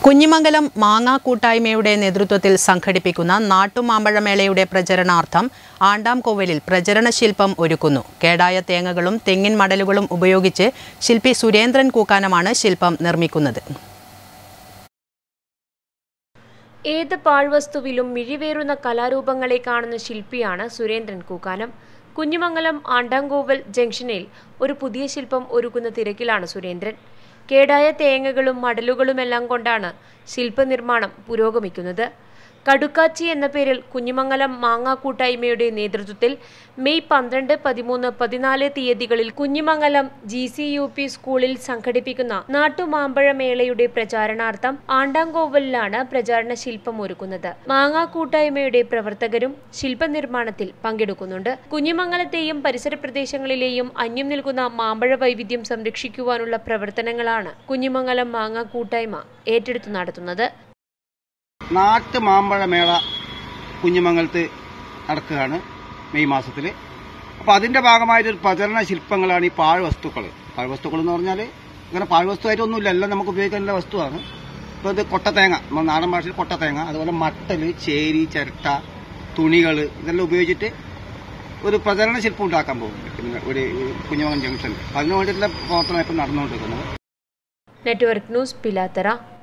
കുഞ്ഞിമംഗലം മാങ്ങാ കൂട്ടായ്മയുടെ നേതൃത്വത്തിൽ സംഘടിപ്പിക്കുന്ന നാട്ടുമാമ്പഴമേളയുടെ പ്രചരണാർത്ഥം ആണ്ടാംകോവിലിൽ പ്രചരണ ശില്പം ഒരുക്കുന്നു കേടായ തേങ്ങകളും തെങ്ങിൻ മടലുകളും ഉപയോഗിച്ച് ശില്പി സുരേന്ദ്രൻ കൂക്കാനമാണ് ശില്പം നിർമ്മിക്കുന്നത് ഏത് പാഴ്വസ്തുവിലും മിഴിവേറുന്ന കലാരൂപങ്ങളെ കാണുന്ന ശില്പിയാണ് സുരേന്ദ്രൻ കൂക്കാനം കുഞ്ഞിമംഗലം ആണ്ടാങ്കോവൽ ജംഗ്ഷനിൽ ഒരു പുതിയ ശില്പം ഒരുക്കുന്ന തിരക്കിലാണ് സുരേന്ദ്രൻ കേടായ തേങ്ങകളും മടലുകളുമെല്ലാം കൊണ്ടാണ് ശില്പനിർമ്മാണം പുരോഗമിക്കുന്നത് കടുക്കാച്ചി എന്ന പേരിൽ കുഞ്ഞിമംഗലം മാങ്ങാ കൂട്ടായ്മയുടെ നേതൃത്വത്തിൽ മെയ് പന്ത്രണ്ട് പതിമൂന്ന് പതിനാല് തീയതികളിൽ Kunhimangalam G C U P സ്കൂളിൽ സംഘടിപ്പിക്കുന്ന നാട്ടുമാമ്പഴമേളയുടെ പ്രചാരണാർത്ഥം ആണ്ടാങ്കോവലിലാണ് പ്രചാരണ ശില്പം ഒരുക്കുന്നത് മാങ്ങാ കൂട്ടായ്മയുടെ പ്രവർത്തകരും ശില്പനിർമ്മാണത്തിൽ പങ്കെടുക്കുന്നുണ്ട് കുഞ്ഞിമംഗലത്തെയും പരിസര പ്രദേശങ്ങളിലെയും അന്യം നിൽക്കുന്ന മാമ്പഴ വൈവിധ്യം സംരക്ഷിക്കുവാനുള്ള പ്രവർത്തനങ്ങളാണ് കുഞ്ഞിമംഗലം മാങ്ങാ കൂട്ടായ്മ ഏറ്റെടുത്തു നടത്തുന്നത് നാട്ട് മാമ്പഴമേള കുഞ്ഞുമംഗലത്ത് നടക്കുകയാണ് മെയ് മാസത്തിൽ അപ്പോൾ അതിന്റെ ഭാഗമായിട്ടൊരു പ്രചരണ ശില്പങ്ങളാണ് ഈ പാഴ്വസ്തുക്കൾ പാഴ്വസ്തുക്കൾ എന്ന് പറഞ്ഞാൽ ഇങ്ങനെ പാഴ്വസ്തുവായിട്ടൊന്നുമില്ല എല്ലാം നമുക്ക് ഉപയോഗിക്കാനുള്ള വസ്തുവാണ് ഇപ്പോൾ ഇത് കൊട്ടത്തേങ്ങ നമ്മുടെ നാടൻ ഭാഷയിൽ കൊട്ടത്തേങ്ങ അതുപോലെ മട്ടല് ചേരി ചിരട്ട തുണികൾ ഇതെല്ലാം ഉപയോഗിച്ചിട്ട് ഒരു പ്രചരണ ശില്പം ഉണ്ടാക്കാൻ പോകുന്നുണ്ട് പിന്നെ ഒരു കുഞ്ഞുമംഗലം ജംഗ്ഷനിൽ അതിനു വേണ്ടിയിട്ടുള്ള പ്രവർത്തനം ഇപ്പം നടന്നുകൊണ്ടിരിക്കുന്നത് നെറ്റ്വർക്ക് ന്യൂസ് പിലാത്തറ